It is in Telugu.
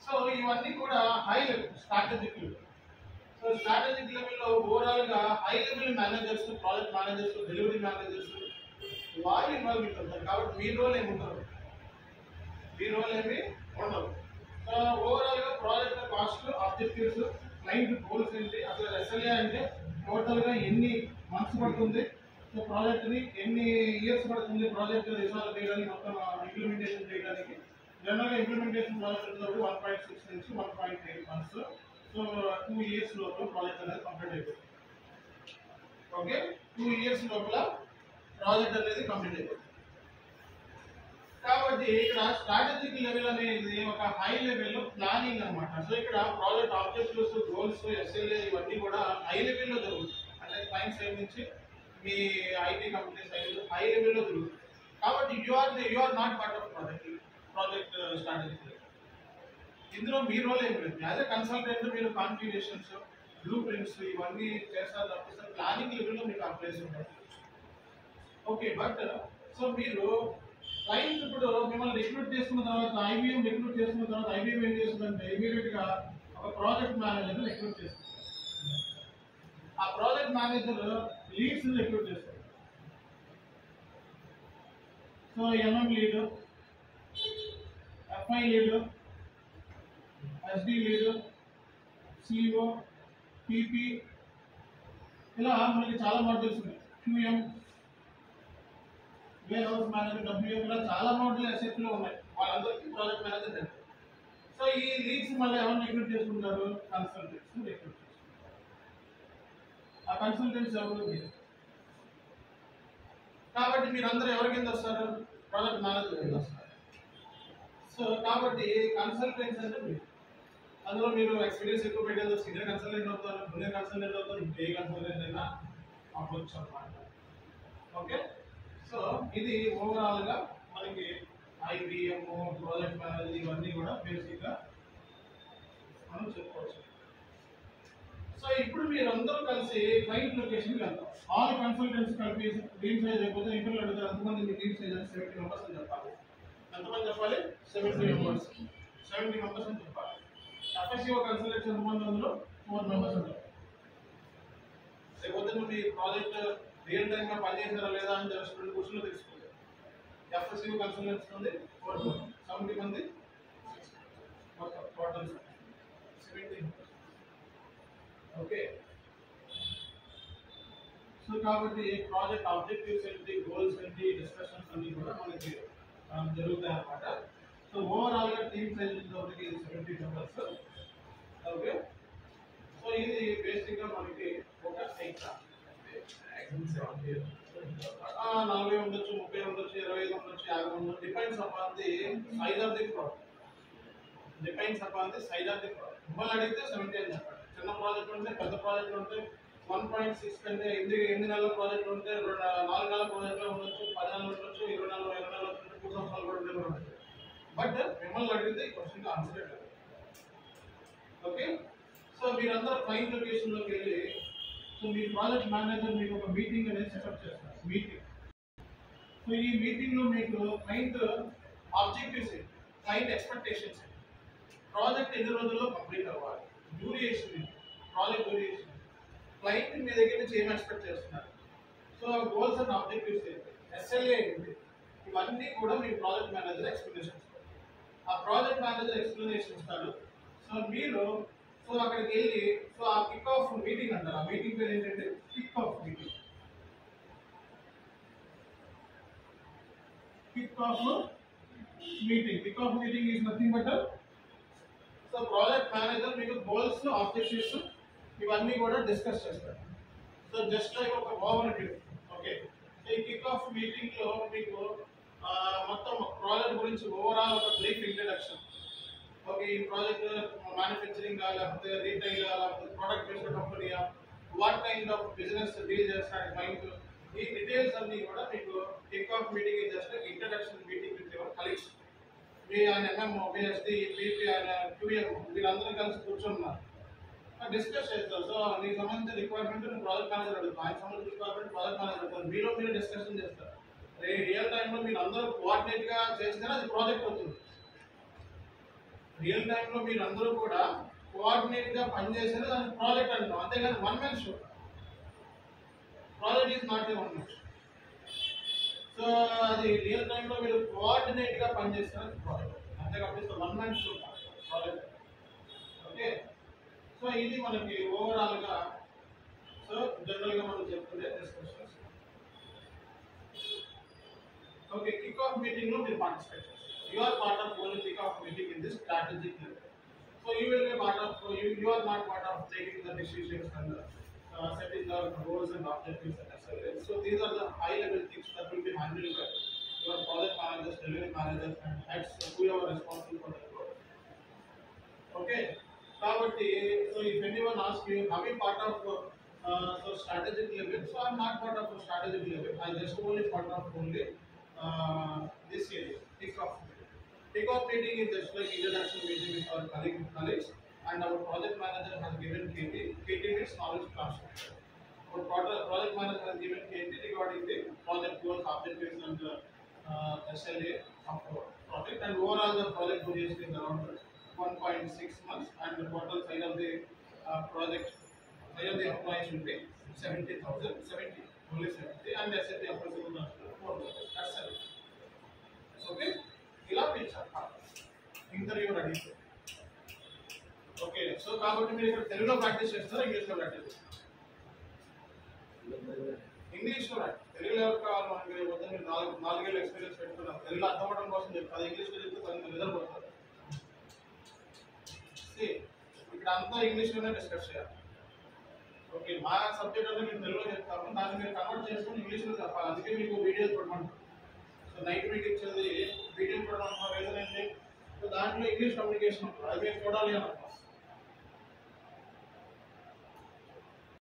సో ఇవన్నీ కూడా high level strategic level so strategic లెవెల్లో ఓవరాల్ గా high level managers project managers delivery managers వారు ఇన్వాల్వ్ అవుతారు కాబట్టి మీ రోల్ ఏమి ఉండదు మీ రోల్ ఏమి ఉండదు సో ఓవరాల్ గా project cost objectives client goals ఏంటి అసలు ఎస్ఎల్ఏ అంటే టోటల్ గా ఎన్ని మంత్స్ పడుతుంది సో ప్రాజెక్ట్ ని ఎన్ని ఇయర్స్ పడుతుంది ప్రాజెక్ట్ రిజాల్వ్ చేయడానికి మొత్తం ఇంప్లిమెంటేషన్ చేయడానికి జనరల్ గా implementation project one point six నుంచి one point eight months so two years లోపల ప్రాజెక్ట్ అనేది కంప్లీట్ అయిపోతుంది ఓకే టూ ఇయర్స్ లోపల ప్రాజెక్ట్ అనేది కంప్లీట్ అయిపోతుంది కాబట్టి ఇక్కడ స్ట్రాటజిక్ లెవెల్ అనేది ఒక హై లెవెల్ ప్లానింగ్ అన్నమాట సో ఇక్కడ ప్రాజెక్ట్ ఆబ్జెక్టివ్స్ గోల్స్ ఎస్ఎల్ఏ ఇవన్నీ కూడా హై లెవెల్లో జరుగుతాయి అంటే క్లయింట్ సైడ్ నుంచి మీ ఐటీ కంపెనీ సైడ్ హై లెవెల్లో జరుగుతుంది కాబట్టి you are you are not part of project project strategic ఇందులో మీ రోల్ ఏమి లేదు యాజ్ ఎ కన్సల్టెంట్ మీరు కాన్ఫిగరేషన్స్ బ్లూ ప్రింట్స్ ఇవన్నీ చేస్తారు తప్పిస్తే ప్లానింగ్ లెవెల్లో మీకు ఆ ప్లేస్ ఉంటుంది ఓకే బట్ సో మీరు క్లయింట్ ఇప్పుడు మిమ్మల్ని రిక్రూట్ చేసుకున్న తర్వాత ఐబీఎం రిక్రూట్ చేసుకున్న తర్వాత ఐబీఎం ఏం చేస్తుందంటే ఇమీడియట్ గా ఒక ప్రాజెక్ట్ మేనేజర్ రిక్రూట్ చేస్తుంది ఆ ప్రాజెక్ట్ మేనేజర్ లీడ్స్ రిక్రూట్ చేస్తారు so MM lead FI lead SD lead CO PP ఇలా మనకి చాలా మోడల్స్ ఉన్నాయి QM warehouse manager WM ఇలా చాలా మోడల్ ఎస్ఎఫ్ లో ఉన్నాయి వాళ్ళందరికీ ప్రాజెక్ట్ మేనేజర్ తెలుసు సో ఈ లీడ్స్ మళ్ళీ ఎవరిని రిక్రూట్ చేసుకుంటారు కన్సల్టెంట్స్ రిక్రూట్ చేసుకుంటారు ఆ కన్సల్టెంట్స్ ఎవరు మీరు కాబట్టి మీరు అందరూ ఎవరి కింద వస్తారు ప్రాజెక్ట్ మేనేజర్ కింద వస్తారు సో కాబట్టి కన్సల్టెంట్స్ అంటే మీరు అందులో మీరు ఎక్స్పీరియన్స్ ఎక్కువ పెట్టేది సీనియర్ కన్సల్టెంట్ అవుతారు జూనియర్ కన్సల్టెంట్ అవుతారు ఏ కన్సల్టెంట్ అయినా అవ్వచ్చు అన్నమాట ఓకే సో ఇది ఓవరాల్ గా మనకి ఐబిఎం ప్రాజెక్ట్ మేనేజర్ ఇవన్నీ కూడా బేసిక్ గా మనం చెప్పుకోవచ్చు సో ఇప్పుడు మీరు అందరూ కలిసి క్లయింట్ లొకేషన్ వెళ్తాం ఆల్ కన్సల్టెంట్స్ కలిపి టీమ్ సైజ్ అయిపోతే ఇంటర్వ్యూ అడుగుతారు ఎంతమంది మీ టీమ్ సైజ్ అని సెవెంటీ మెంబర్స్ అని చెప్పాలి ఎంతమంది చెప్పాలి సెవెంటీ మెంబర్స్ సెవెంటీ మెంబర్స్ అని చెప్పాలి ఎఫ్ఎస్సీఓ కన్సల్టెంట్స్ ఎంతమంది అందులో ఫోర్ మెంబర్స్ ఉంటారు లేకపోతే మీ ప్రాజెక్ట్ రియల్ టైమ్ గా పనిచేసారా లేదా అని జస్ట్ రెండు క్వశ్చన్లు తెలుసుకోలేదు ఎఫ్ఎస్సీఓ కన్సల్టెంట్స్ ఉంది ఫోర్ సెవెంటీ మంది మొత్తం టోటల్ సెవెంటీ ఓకే సో కాబట్టి ప్రాజెక్ట్ ఆబ్జెక్టివ్స్ ఏంటి గోల్స్ ఏంటి డిస్కషన్స్ అన్ని కూడా మనకి ఆ, జరుగుతాయి అన్నమాట సో ఓవరాల్ గా టీమ్ సైజ్ వచ్చేటప్పటికి సెవెంటీ మెంబర్స్ ఓకే సో ఇది బేసిక్ గా మనకి ఒక ఎగ్జామ్ నలభై ఉండొచ్చు ముప్పై ఉండొచ్చు ఇరవై ఐదు ఉండొచ్చు యాభై ఉండొచ్చు depends upon the size of the project depends upon the size of the project మిమ్మల్ని అడిగితే సెవెంటీ అని చెప్పండి చిన్న ప్రాజెక్ట్ ఉంటే పెద్ద ప్రాజెక్ట్ ఉంటే వన్ పాయింట్ సిక్స్ కంటే ఎనిమిది ఎనిమిది నెలల ప్రాజెక్ట్ ఉంటే రెండు నాలుగు నెలల ప్రాజెక్ట్ ఉండొచ్చు పది నెలలు ఉండొచ్చు ఇరవై నెలలు ఇరవై నెలలు ఉండొచ్చు మూడు సంవత్సరాలు కూడా ఉండే కూడా ఉండొచ్చు బట్ మిమ్మల్ని అడిగితే ఈ క్వశ్చన్ ఆన్సర్ లేదు ఓకే సో మీరందరూ క్లయింట్ లొకేషన్ లోకి వెళ్ళి సో మీ ప్రాజెక్ట్ మేనేజర్ మీకు ఒక మీటింగ్ అనేది సెటప్ చేస్తారు మీటింగ్ సో ఈ మీటింగ్ లో మీకు client objectives client expectations project ఎన్ని రోజుల్లో కంప్లీట్ అవ్వాలి డ్యూరేషన్ ప్రాజెక్ట్ డ్యూరేషన్ క్లయింట్ మీ దగ్గర నుంచి ఏం ఎక్స్పెక్ట్ చేస్తున్నారు సో గోల్స్ అండ్ ఆబ్జెక్టివ్స్ ఏంటి ఎస్ఎల్ఏ ఏంటి ఇవన్నీ కూడా మీ ప్రాజెక్ట్ మేనేజర్ ఎక్స్ప్లెనేషన్ ఆ ప్రాజెక్ట్ మేనేజర్ ఎక్స్ప్లెనేషన్ ఇస్తారు సో మీరు సో అక్కడికి వెళ్ళి సో ఆ కిక్ ఆఫ్ మీటింగ్ అంటారు ఆ మీటింగ్ పేరు ఏంటంటే kick off meeting kick off meeting kick off meeting is nothing but so project manager మీకు గోల్స్ ఆబ్జెక్టివ్స్ ఇవన్నీ కూడా డిస్కస్ చేస్తారు సో జస్ట్ లైక్ ఒక ఓవర్ వ్యూ ఓకే సో ఈ కిక్ ఆఫ్ మీటింగ్ లో మీకు ఆ, మొత్తం ప్రాజెక్ట్ గురించి ఓవరాల్ ఒక బ్రీఫ్ ఇంట్రడక్షన్ ఓకే ఈ ప్రాజెక్ట్ మ్యానుఫ్యాక్చరింగ్ లేకపోతే రీటైల్ లేకపోతే ప్రోడక్ట్ బేస్డ్ కంపెనీయా what kind of business deal చేస్తాడు క్లయింట్ ఈ డీటెయిల్స్ అన్ని కూడా మీకు kick off meeting just introduction meeting with your colleagues మీ ఆయన ఎంఎం బిఎస్డి పీపీ ఆయన క్యూఎం వీళ్ళందరూ కలిసి కూర్చున్నారు డిస్కస్ చేస్తారు సో నీకు సంబంధించిన రిక్వైర్మెంట్ నేను ప్రాజెక్ట్ మేనేజర్ అడుగుతాను ఆయన సంబంధించిన రిక్వైర్మెంట్ ప్రాజెక్ట్ మేనేజర్ అడుగుతాను మీలో మీరు డిస్కషన్ చేస్తారు రే రియల్ టైంలో మీరు అందరూ కోఆర్డినేట్ గా చేస్తేనే అది ప్రాజెక్ట్ అవుతుంది రియల్ టైంలో మీరు అందరూ కూడా కోఆర్డినేట్ గా పనిచేసేది దాని ప్రాజెక్ట్ అంటాం అంతేగాని one man show project is not a one man show so అది రియల్ టైంలో మీరు కోఆర్డినేట్ గా పనిచేస్తారు ప్రాజెక్ట్ అంతేకాకుండా one man show project okay so ఇది మనకి ఓవరాల్ గా సో జనరల్ గా మనం చెప్పుకునే discussions okay kick off meeting లో మీరు పార్టిసిపేట్ చేస్తారు you are part of only kick off meeting in this strategic level so you will be part of you you are not part of taking the decisions and uh, setting the goals and objectives and SLA. So these are the high level things that will be handled by your project managers, delivery managers and heads who are responsible for the project. Okay. కాబట్టి so if anyone asks you, have you part of uh, so strategic level? So I'm not part of a strategic level. I'm just only part of only uh, this area, kick-off meeting. Kick-off meeting is just like introduction meeting with our colleague, colleagues, and our project manager has given KT. KT means knowledge transfer. Our project, project manager has given KT regarding the project goals, objectives, and uh, SLA of our project. And overall, the project duration is around 1.6 months, and the total size of the uh, project, size of the employees will be 70,000, 70, only 70, and SLA appraisal is 4,000. That's it. Okay? ఇలా పిలిచారు ఇంటర్వ్యూ రెడీ ఓకే సో కాబట్టి మీరు ఇక్కడ తెలుగులో ప్రాక్టీస్ చేస్తారా ఇంగ్లీష్లో ప్రాక్టీస్ చేస్తారా ఇంగ్లీష్లో రాయండి తెలుగులో ఎవరు కావాలి మనకి వద్ద మీరు నాలుగు నాలుగేళ్ళు ఎక్స్పీరియన్స్ పెట్టుకున్నారు తెలుగులో అర్థం అవడం కోసం చెప్తారు ఇంగ్లీష్లో చెప్తే కొంచెం నిద్రపోతారు See, ఇక్కడ అంతా ఇంగ్లీష్లోనే డిస్కస్ చేయాలి ఓకే మా సబ్జెక్ట్ అంటే మేము తెలుగులో చెప్తాము దాన్ని మీరు కన్వర్ట్ చేసుకొని ఇంగ్లీష్లో చెప్పాలి అందుకే మీకు వీడియోస్ పెట్టమంటారు సో నైట్ మీకు ఇచ్చేది వీడియో చూడడం రీజన్ ఏంటి సో దాంట్లో ఇంగ్లీష్ కమ్యూనికేషన్ ఉంటుంది అది మీరు చూడాలి అని అర్థం